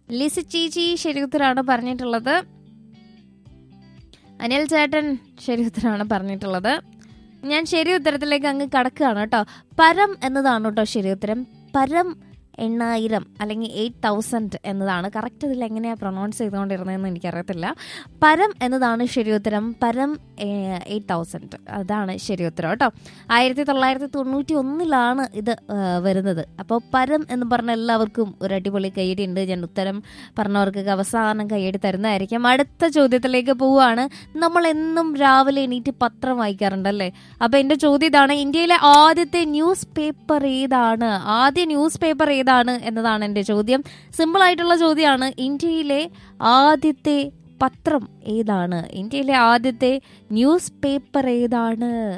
ലിസി ചേച്ചി ശരി ഉത്തരമാണ് പറഞ്ഞിട്ടുള്ളത് അനിൽ ചേട്ടൻ ശരി ഉത്തരമാണ് പറഞ്ഞിട്ടുള്ളത് ഞാൻ ശരി ഉത്തരത്തിലേക്ക് അങ്ങ് കടക്കുകയാണ് കേട്ടോ പരം എന്നതാണ് കേട്ടോ ശരി ഉത്തരം പരം എണ്ണായിരം അല്ലെങ്കിൽ എയ്റ്റ് തൗസൻഡ് എന്നതാണ് കറക്റ്റ് ഇതിൽ എങ്ങനെയാണ് പ്രൊണൗൺസ് ചെയ്തുകൊണ്ടിരുന്നതെന്ന് എനിക്കറിയത്തില്ല പരം എന്നതാണ് ശരി ഉത്തരം പരം എയ്റ്റ് തൗസൻഡ് അതാണ് ശരി ഉത്തരം കേട്ടോ ആയിരത്തി തൊള്ളായിരത്തി തൊണ്ണൂറ്റി ഒന്നിലാണ് ഇത് ആ, വരുന്നത് അപ്പോൾ പരം എന്ന് പറഞ്ഞ എല്ലാവർക്കും ഒരു അടിപൊളി കൈയടി ഉണ്ട് ഞാൻ ഉത്തരം പറഞ്ഞവർക്ക് അവസാനം കൈയടി തരുന്നതായിരിക്കും അടുത്ത ചോദ്യത്തിലേക്ക് പോവുകയാണ് നമ്മൾ എന്നും രാവിലെ എണീറ്റ് പത്രം വായിക്കാറുണ്ടല്ലേ അപ്പൊ എന്റെ ചോദ്യം ഇതാണ് ഇന്ത്യയിലെ ആദ്യത്തെ ന്യൂസ് പേപ്പർ ഏതാണ് ആദ്യ ന്യൂസ് പേപ്പർ ഏതാണ് എന്നതാണ് എന്റെ ചോദ്യം സിമ്പിൾ ആയിട്ടുള്ള ചോദ്യമാണ് ഇന്ത്യയിലെ ആദ്യത്തെ പത്രം ഏതാണ് ഇന്ത്യയിലെ ആദ്യത്തെ ന്യൂസ് പേപ്പർ ഏതാണ്